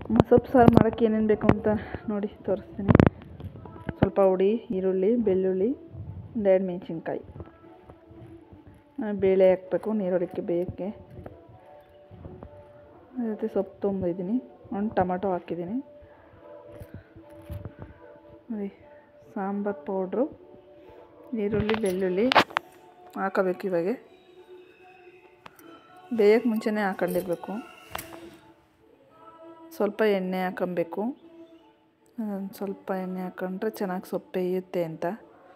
ಸೊಪ್ಪು ಸಾರು ಮಾಡೋಕ್ಕೆ ಏನೇನು ಬೇಕು ಅಂತ ನೋಡಿ ತೋರಿಸ್ತೀನಿ ಸ್ವಲ್ಪ ಹುಡಿ ಈರುಳ್ಳಿ ಬೆಳ್ಳುಳ್ಳಿ ಒಂದೆರಡು ಮೆಣಸಿನ್ಕಾಯಿ ಬೇಳೆ ಹಾಕಬೇಕು ನೀರೊಳಕ್ಕೆ ಬೇಯಕ್ಕೆ ಅದೇ ರೀತಿ ಸೊಪ್ಪು ತೊಗೊಂಡಿದ್ದೀನಿ ಒಂದು ಟೊಮಟೊ ಹಾಕಿದ್ದೀನಿ ನೋಡಿ ಸಾಂಬಾರು ಪೌಡ್ರು ಈರುಳ್ಳಿ ಬೆಳ್ಳುಳ್ಳಿ ಹಾಕಬೇಕು ಇವಾಗ ಬೇಯಕ್ಕೆ ಮುಂಚೆನೇ ಹಾಕೊಂಡಿರ್ಬೇಕು ಸ್ವಲ್ಪ ಎಣ್ಣೆ ಹಾಕೊಬೇಕು ಒಂದು ಸ್ವಲ್ಪ ಎಣ್ಣೆ ಹಾಕೊಂಡ್ರೆ ಚೆನ್ನಾಗಿ ಸೊಪ್ಪು ಬೇಯುತ್ತೆ ಅಂತ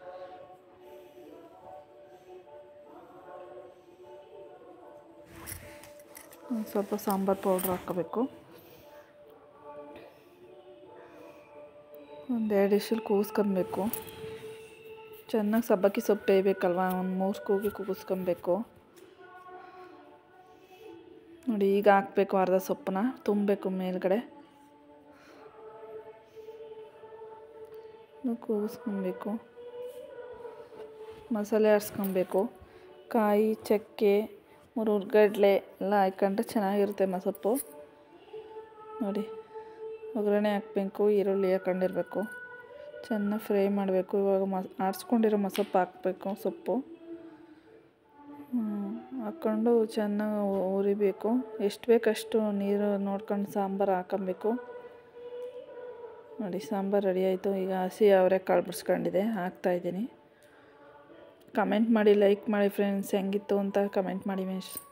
ಒಂದು ಸ್ವಲ್ಪ ಸಾಂಬಾರು ಪೌಡ್ರ್ ಹಾಕೋಬೇಕು ಒಂದೆರಡು ಇಶಲ್ ಕೂಗಿಸ್ಕೊಬೇಕು ಚೆನ್ನಾಗಿ ಸಬ್ಬಕ್ಕಿ ಸೊಪ್ಪು ಬೇಯಬೇಕಲ್ವ ಒಂದು ಮೂರು ಕೂಗಿ ಕೂಗಿಸ್ಕೊಬೇಕು ನೋಡಿ ಈಗ ಹಾಕಬೇಕು ಅರ್ಧ ಸೊಪ್ಪನ್ನ ತುಂಬಬೇಕು ಮೇಲ್ಗಡೆ ಕೂಗಿಸ್ಕೊಬೇಕು ಮಸಾಲೆ ಆರಿಸ್ಕೊಬೇಕು ಕಾಯಿ ಚಕ್ಕೆ ಮುರುಗಡ್ಲೆ ಎಲ್ಲ ಹಾಕ್ಕೊಂಡ್ರೆ ಚೆನ್ನಾಗಿರುತ್ತೆ ಮಸೊಪ್ಪು ನೋಡಿ ಒಗ್ಗರಣೆ ಹಾಕಬೇಕು ಈರುಳ್ಳಿ ಹಾಕೊಂಡಿರ್ಬೇಕು ಚೆನ್ನಾಗಿ ಫ್ರೈ ಮಾಡಬೇಕು ಇವಾಗ ಮ ಆಡಿಸ್ಕೊಂಡಿರೋ ಮಸೊಪ್ಪು ಹಾಕಬೇಕು ಸೊಪ್ಪು ಹಾಕ್ಕೊಂಡು ಚೆನ್ನಾಗಿ ಹುರಿಬೇಕು ಎಷ್ಟು ಬೇಕಷ್ಟು ನೀರು ನೋಡ್ಕೊಂಡು ಸಾಂಬಾರು ಹಾಕೊಬೇಕು ನೋಡಿ ಸಾಂಬಾರು ರೆಡಿ ಆಯಿತು ಈಗ ಹಸಿ ಅವರೆಕಾಳು ಬಿಡಿಸ್ಕೊಂಡಿದೆ ಹಾಕ್ತಾಯಿದ್ದೀನಿ ಕಮೆಂಟ್ ಮಾಡಿ ಲೈಕ್ ಮಾಡಿ ಫ್ರೆಂಡ್ಸ್ ಹೆಂಗಿತ್ತು ಅಂತ ಕಮೆಂಟ್ ಮಾಡಿ ಮಿಸ್